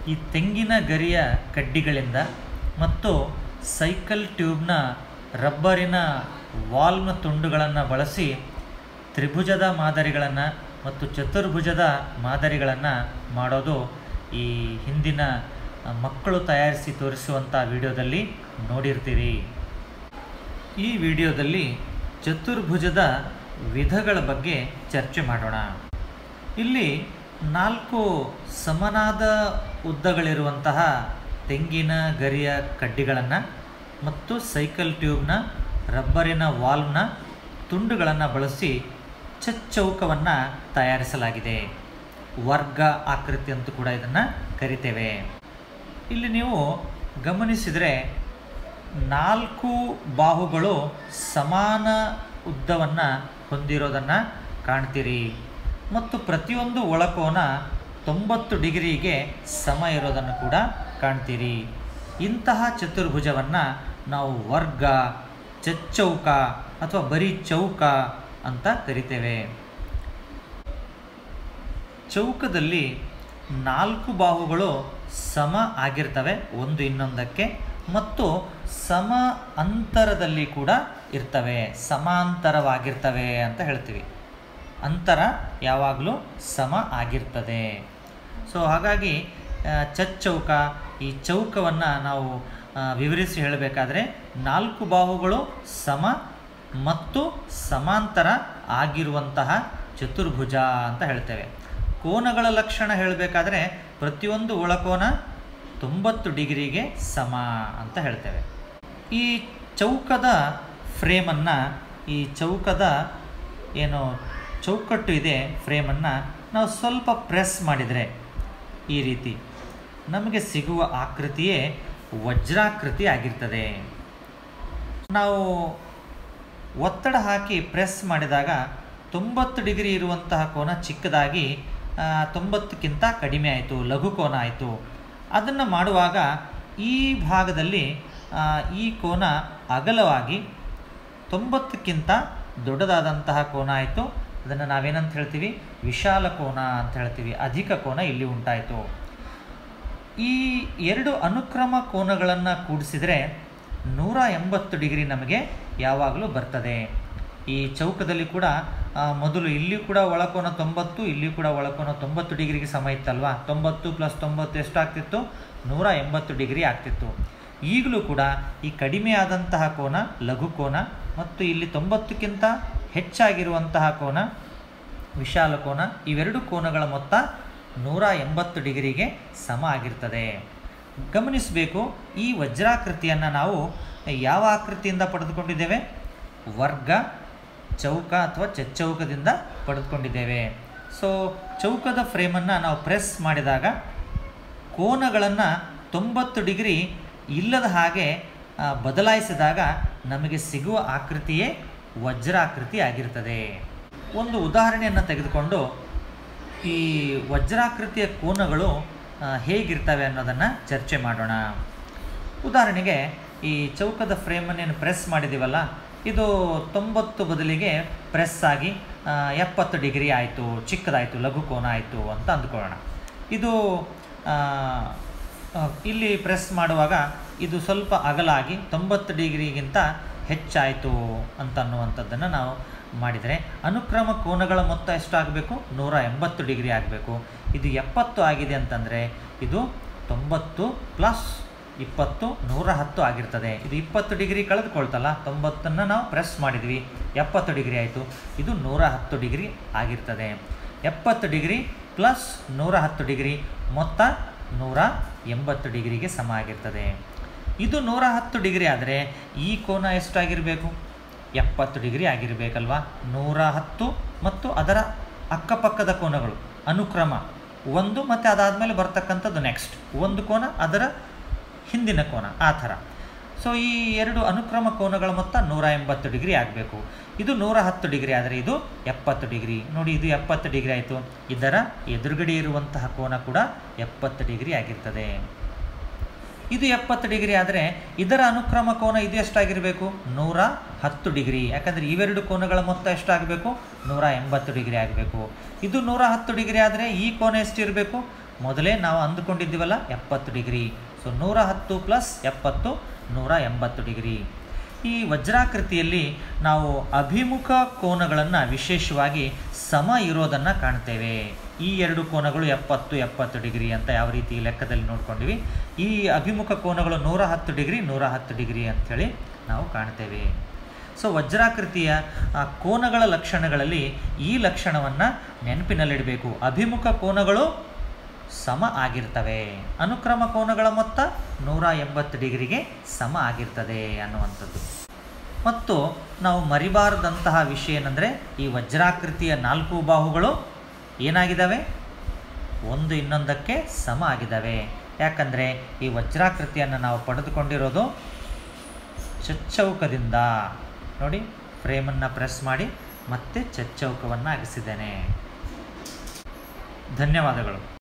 ಈ ತೆಂಗಿನ ಗರಿಯ ಕಡ್ಡಿಗಳಿಂದ ಮತ್ತು ಸೈಕಲ್ ಟ್ಯೂಬ್ನ ರಬ್ಬರಿನ ವಾಲ್ವ್ನ ತುಂಡುಗಳನ್ನು ಬಳಸಿ ತ್ರಿಭುಜದ ಮಾದರಿಗಳನ್ನು ಮತ್ತು ಚತುರ್ಭುಜದ ಮಾದರಿಗಳನ್ನು ಮಾಡೋದು ಈ ಹಿಂದಿನ ಆ, ಮಕ್ಕಳು ತಯಾರಿಸಿ ತೋರಿಸುವಂಥ ವಿಡಿಯೋದಲ್ಲಿ ನೋಡಿರ್ತೀರಿ ಈ ವಿಡಿಯೋದಲ್ಲಿ ಚತುರ್ಭುಜದ ವಿಧಗಳ ಬಗ್ಗೆ ಚರ್ಚೆ ಮಾಡೋಣ ಇಲ್ಲಿ ನಾಲ್ಕು ಸಮನಾದ ಉದ್ದಗಳಿರುವಂತಹ ತೆಂಗಿನ ಗರಿಯ ಕಡ್ಡಿಗಳನ್ನು ಮತ್ತು ಸೈಕಲ್ ಟ್ಯೂಬ್ನ ರಬ್ಬರಿನ ವಾಲ್ವ್ನ ತುಂಡುಗಳನ್ನು ಬಳಸಿ ಚಚ್ಚೌಕವನ್ನು ತಯಾರಿಸಲಾಗಿದೆ ವರ್ಗ ಆಕೃತಿ ಅಂತೂ ಕೂಡ ಇದನ್ನು ಕರಿತೇವೆ ಇಲ್ಲಿ ನೀವು ಗಮನಿಸಿದರೆ ನಾಲ್ಕು ಬಾಹುಗಳು ಸಮಾನ ಉದ್ದವನ್ನು ಹೊಂದಿರೋದನ್ನು ಕಾಣ್ತೀರಿ ಮತ್ತು ಪ್ರತಿಯೊಂದು ಒಳಕೋನ ತೊಂಬತ್ತು ಡಿಗ್ರಿಗೆ ಸಮ ಇರೋದನ್ನು ಕೂಡ ಕಾಣ್ತೀರಿ ಇಂತಹ ಚತುರ್ಭುಜವನ್ನು ನಾವು ವರ್ಗ ಚಚ್ಚೌಕ ಅಥವಾ ಬರೀ ಚೌಕ ಅಂತ ಕರಿತೇವೆ ಚೌಕದಲ್ಲಿ ನಾಲ್ಕು ಬಾಹುಗಳು ಸಮ ಆಗಿರ್ತವೆ ಒಂದು ಇನ್ನೊಂದಕ್ಕೆ ಮತ್ತು ಸಮ ಅಂತರದಲ್ಲಿ ಕೂಡ ಇರ್ತವೆ ಸಮಾಂತರವಾಗಿರ್ತವೆ ಅಂತ ಹೇಳ್ತೀವಿ ಅಂತರ ಯಾವಾಗಲೂ ಸಮ ಆಗಿರ್ತದೆ ಸೊ ಹಾಗಾಗಿ ಆ, ಚಚ್ಚೌಕ ಈ ಚೌಕವನ್ನು ನಾವು ಆ, ವಿವರಿಸಿ ಹೇಳಬೇಕಾದ್ರೆ ನಾಲ್ಕು ಬಾಹುಗಳು ಸಮ ಮತ್ತು ಸಮಾಂತರ ಆಗಿರುವಂತಹ ಚತುರ್ಭುಜ ಅಂತ ಹೇಳ್ತೇವೆ ಕೋನಗಳ ಲಕ್ಷಣ ಹೇಳಬೇಕಾದ್ರೆ ಪ್ರತಿಯೊಂದು ಒಳಕೋನ ತೊಂಬತ್ತು ಡಿಗ್ರಿಗೆ ಸಮ ಅಂತ ಹೇಳ್ತೇವೆ ಈ ಚೌಕದ ಫ್ರೇಮನ್ನು ಈ ಚೌಕದ ಏನು ಚೌಕಟ್ಟು ಇದೆ ಫ್ರೇಮನ್ನು ನಾವು ಸ್ವಲ್ಪ ಪ್ರೆಸ್ ಮಾಡಿದರೆ ಈ ರೀತಿ ನಮಗೆ ಸಿಗುವ ಆಕೃತಿಯೇ ವಜ್ರಾಕೃತಿ ಆಗಿರ್ತದೆ ನಾವು ಒತ್ತಡ ಹಾಕಿ ಪ್ರೆಸ್ ಮಾಡಿದಾಗ ತೊಂಬತ್ತು ಡಿಗ್ರಿ ಇರುವಂತಹ ಕೋನ ಚಿಕ್ಕದಾಗಿ ಆ, ತೊಂಬತ್ತಕ್ಕಿಂತ ಕಡಿಮೆ ಆಯಿತು ಲಘು ಕೋನ ಆಯಿತು ಅದನ್ನು ಮಾಡುವಾಗ ಈ ಭಾಗದಲ್ಲಿ ಆ, ಈ ಕೋನ ಅಗಲವಾಗಿ ತೊಂಬತ್ತಕ್ಕಿಂತ ದೊಡ್ಡದಾದಂತಹ ಕೋನ ಆಯಿತು ಅದನ್ನು ನಾವೇನಂತ ಹೇಳ್ತೀವಿ ವಿಶಾಲ ಕೋನ ಅಂತ ಹೇಳ್ತೀವಿ ಅಧಿಕ ಕೋನ ಇಲ್ಲಿ ಉಂಟಾಯಿತು ಈ ಎರಡು ಅನುಕ್ರಮ ಕೋನಗಳನ್ನು ಕೂಡಿಸಿದರೆ ನೂರ ಎಂಬತ್ತು ಡಿಗ್ರಿ ನಮಗೆ ಯಾವಾಗಲೂ ಬರ್ತದೆ ಈ ಚೌಕದಲ್ಲಿ ಕೂಡ ಆ, ಮೊದಲು ಇಲ್ಲಿ ಕೂಡ ಒಳಕೋನ ತೊಂಬತ್ತು ಇಲ್ಲಿ ಕೂಡ ಒಳಕೋನ ತೊಂಬತ್ತು ಡಿಗ್ರಿಗೆ ಸಮ ಇತ್ತಲ್ವಾ ತೊಂಬತ್ತು ಪ್ಲಸ್ ತೊಂಬತ್ತು ಎಷ್ಟಾಗ್ತಿತ್ತು ನೂರ ಎಂಬತ್ತು ಡಿಗ್ರಿ ಆಗ್ತಿತ್ತು ಈಗಲೂ ಕೂಡ ಈ ಕಡಿಮೆ ಆದಂತಹ ಕೋನ ಲಘು ಕೋನ ಮತ್ತು ಇಲ್ಲಿ ತೊಂಬತ್ತಕ್ಕಿಂತ ಹೆಚ್ಚಾಗಿರುವಂತಹ ಕೋನ ವಿಶಾಲ ಕೋನ ಇವೆರಡು ಕೋನಗಳ ಮೊತ್ತ ನೂರ ಎಂಬತ್ತು ಡಿಗ್ರಿಗೆ ಸಮ ಆಗಿರ್ತದೆ ಗಮನಿಸಬೇಕು ಈ ವಜ್ರಾಕೃತಿಯನ್ನು ನಾವು ಯಾವ ಆಕೃತಿಯಿಂದ ಪಡೆದುಕೊಂಡಿದ್ದೇವೆ ವರ್ಗ ಚೌಕ ಅಥವಾ ಚಚ್ಚೌಕದಿಂದ ಪಡೆದುಕೊಂಡಿದ್ದೇವೆ ಸೊ ಚೌಕದ ಫ್ರೇಮನ್ನು ನಾವು ಪ್ರೆಸ್ ಮಾಡಿದಾಗ ಕೋನಗಳನ್ನು ತೊಂಬತ್ತು ಡಿಗ್ರಿ ಇಲ್ಲದ ಹಾಗೆ ಆ, ಬದಲಾಯಿಸಿದಾಗ ನಮಗೆ ಸಿಗುವ ಆಕೃತಿಯೇ ವಜ್ರಾಕೃತಿ ಆಗಿರ್ತದೆ ಒಂದು ಉದಾಹರಣೆಯನ್ನು ತೆಗೆದುಕೊಂಡು ಈ ವಜ್ರಾಕೃತಿಯ ಕೋನಗಳು ಆ, ಹೇಗಿರ್ತವೆ ಅನ್ನೋದನ್ನು ಚರ್ಚೆ ಮಾಡೋಣ ಉದಾಹರಣೆಗೆ ಈ ಚೌಕದ ಫ್ರೇಮನ್ನೇನು ಪ್ರೆಸ್ ಮಾಡಿದ್ದೀವಲ್ಲ ಇದು ತೊಂಬತ್ತು ಬದಲಿಗೆ ಪ್ರೆಸ್ ಆಗಿ ಆ, ಎಪ್ಪತ್ತು ಡಿಗ್ರಿ ಆಯಿತು ಚಿಕ್ಕದಾಯಿತು ಲಘು ಕೋನ ಆಯಿತು ಅಂತ ಅಂದ್ಕೊಳ್ಳೋಣ ಇದು ಆ, ಆ, ಇಲ್ಲಿ ಪ್ರೆಸ್ ಮಾಡುವಾಗ ಇದು ಸ್ವಲ್ಪ ಅಗಲಾಗಿ ತೊಂಬತ್ತು ಡಿಗ್ರಿಗಿಂತ ಹೆಚ್ಚಾಯಿತು ಅಂತ ಅನ್ನುವಂಥದ್ದನ್ನು ನಾವು ಮಾಡಿದರೆ ಅನುಕ್ರಮ ಕೋನಗಳ ಮೊತ್ತ ಎಷ್ಟಾಗಬೇಕು ನೂರ ಎಂಬತ್ತು ಡಿಗ್ರಿ ಆಗಬೇಕು ಇದು ಎಪ್ಪತ್ತು ಆಗಿದೆ ಅಂತಂದರೆ ಇದು ತೊಂಬತ್ತು ಪ್ಲಸ್ ಇಪ್ಪತ್ತು ನೂರ ಹತ್ತು ಆಗಿರ್ತದೆ ಇದು ಇಪ್ಪತ್ತು ಡಿಗ್ರಿ ಕಳೆದುಕೊಳ್ತಲ್ಲ ತೊಂಬತ್ತನ್ನು ನಾವು ಪ್ರೆಸ್ ಮಾಡಿದ್ವಿ ಎಪ್ಪತ್ತು ಡಿಗ್ರಿ ಆಯಿತು ಇದು ನೂರ ಹತ್ತು ಡಿಗ್ರಿ ಆಗಿರ್ತದೆ ಎಪ್ಪತ್ತು ಡಿಗ್ರಿ ಪ್ಲಸ್ ನೂರ ಹತ್ತು ಡಿಗ್ರಿ ಮೊತ್ತ ನೂರ ಎಂಬತ್ತು ಡಿಗ್ರಿಗೆ ಸಮ ಆಗಿರ್ತದೆ ಇದು ನೂರ ಹತ್ತು ಡಿಗ್ರಿ ಆದರೆ ಈ ಕೋನ ಎಷ್ಟಾಗಿರಬೇಕು ಎಪ್ಪತ್ತು ಡಿಗ್ರಿ ಆಗಿರಬೇಕಲ್ವಾ ನೂರ ಹತ್ತು ಮತ್ತು ಅದರ ಅಕ್ಕಪಕ್ಕದ ಕೋನಗಳು ಅನುಕ್ರಮ ಒಂದು ಮತ್ತು ಅದಾದಮೇಲೆ ಬರ್ತಕ್ಕಂಥದ್ದು ನೆಕ್ಸ್ಟ್ ಒಂದು ಕೋನ ಅದರ ಹಿಂದಿನ ಕೋನ ಆ ಥರ ಸೊ ಈ ಎರಡು ಅನುಕ್ರಮ ಕೋನಗಳ ಮೊತ್ತ ನೂರ ಎಂಬತ್ತು ಡಿಗ್ರಿ ಆಗಬೇಕು ಇದು ನೂರ ಹತ್ತು ಡಿಗ್ರಿ ಆದರೆ ಇದು ಎಪ್ಪತ್ತು ಡಿಗ್ರಿ ನೋಡಿ ಇದು ಎಪ್ಪತ್ತು ಡಿಗ್ರಿ ಆಯಿತು ಇದರ ಎದುರುಗಡೆ ಇರುವಂತಹ ಕೋನ ಕೂಡ ಎಪ್ಪತ್ತು ಡಿಗ್ರಿ ಆಗಿರ್ತದೆ ಇದು ಎಪ್ಪತ್ತು ಡಿಗ್ರಿ ಆದರೆ ಇದರ ಅನುಕ್ರಮ ಕೋನ ಇದು ಎಷ್ಟಾಗಿರಬೇಕು ನೂರ ಹತ್ತು ಡಿಗ್ರಿ ಯಾಕಂದರೆ ಇವೆರಡು ಕೋನಗಳ ಮೊತ್ತ ಎಷ್ಟಾಗಬೇಕು ನೂರ ಎಂಬತ್ತು ಡಿಗ್ರಿ ಆಗಬೇಕು ಇದು ನೂರ ಹತ್ತು ಡಿಗ್ರಿ ಆದರೆ ಈ ಕೋನ ಎಷ್ಟಿರಬೇಕು ಮೊದಲೇ ನಾವು ಅಂದುಕೊಂಡಿದ್ದೀವಲ್ಲ ಎಪ್ಪತ್ತು ಡಿಗ್ರಿ ಸೊ ನೂರ ಹತ್ತು ಪ್ಲಸ್ ಎಪ್ಪತ್ತು ನೂರ ಎಂಬತ್ತು ಡಿಗ್ರಿ ಈ ವಜ್ರಾಕೃತಿಯಲ್ಲಿ ನಾವು ಅಭಿಮುಖ ಕೋನಗಳನ್ನು ವಿಶೇಷವಾಗಿ ಸಮ ಇರೋದನ್ನು ಕಾಣ್ತೇವೆ ಈ ಎರಡು ಕೋನಗಳು ಎಪ್ಪತ್ತು ಎಪ್ಪತ್ತು ಡಿಗ್ರಿ ಅಂತ ಯಾವ ರೀತಿ ಲೆಕ್ಕದಲ್ಲಿ ನೋಡ್ಕೊಂಡಿವಿ ಈ ಅಭಿಮುಖ ಕೋನಗಳು ನೂರ ಹತ್ತು ಡಿಗ್ರಿ ನೂರ ಹತ್ತು ಡಿಗ್ರಿ ಅಂಥೇಳಿ ನಾವು ಕಾಣ್ತೇವೆ ಸೊ ವಜ್ರಾಕೃತಿಯ ಆ ಕೋನಗಳ ಲಕ್ಷಣಗಳಲ್ಲಿ ಈ ಲಕ್ಷಣವನ್ನು ನೆನಪಿನಲ್ಲಿಡಬೇಕು ಅಭಿಮುಖ ಕೋನಗಳು ಸಮ ಆಗಿರ್ತವೆ ಅನುಕ್ರಮ ಕೋನಗಳ ಮೊತ್ತ ನೂರ ಎಂಬತ್ತು ಡಿಗ್ರಿಗೆ ಸಮ ಆಗಿರ್ತದೆ ಅನ್ನುವಂಥದ್ದು ಮತ್ತು ನಾವು ಮರಿಬಾರದಂತಹ ವಿಷಯ ಏನಂದರೆ ಈ ವಜ್ರಾಕೃತಿಯ ನಾಲ್ಕು ಬಾಹುಗಳು ಏನಾಗಿದ್ದಾವೆ ಒಂದು ಇನ್ನೊಂದಕ್ಕೆ ಸಮ ಆಗಿದ್ದಾವೆ ಯಾಕಂದರೆ ಈ ವಜ್ರಾಕೃತಿಯನ್ನು ನಾವು ಪಡೆದುಕೊಂಡಿರೋದು ಚಚ್ಚೌಕದಿಂದ ನೋಡಿ ಫ್ರೇಮನ್ನು ಪ್ರೆಸ್ ಮಾಡಿ ಮತ್ತೆ ಚಚ್ಚೌಕವನ್ನು ಅಗಿಸಿದ್ದೇನೆ ಧನ್ಯವಾದಗಳು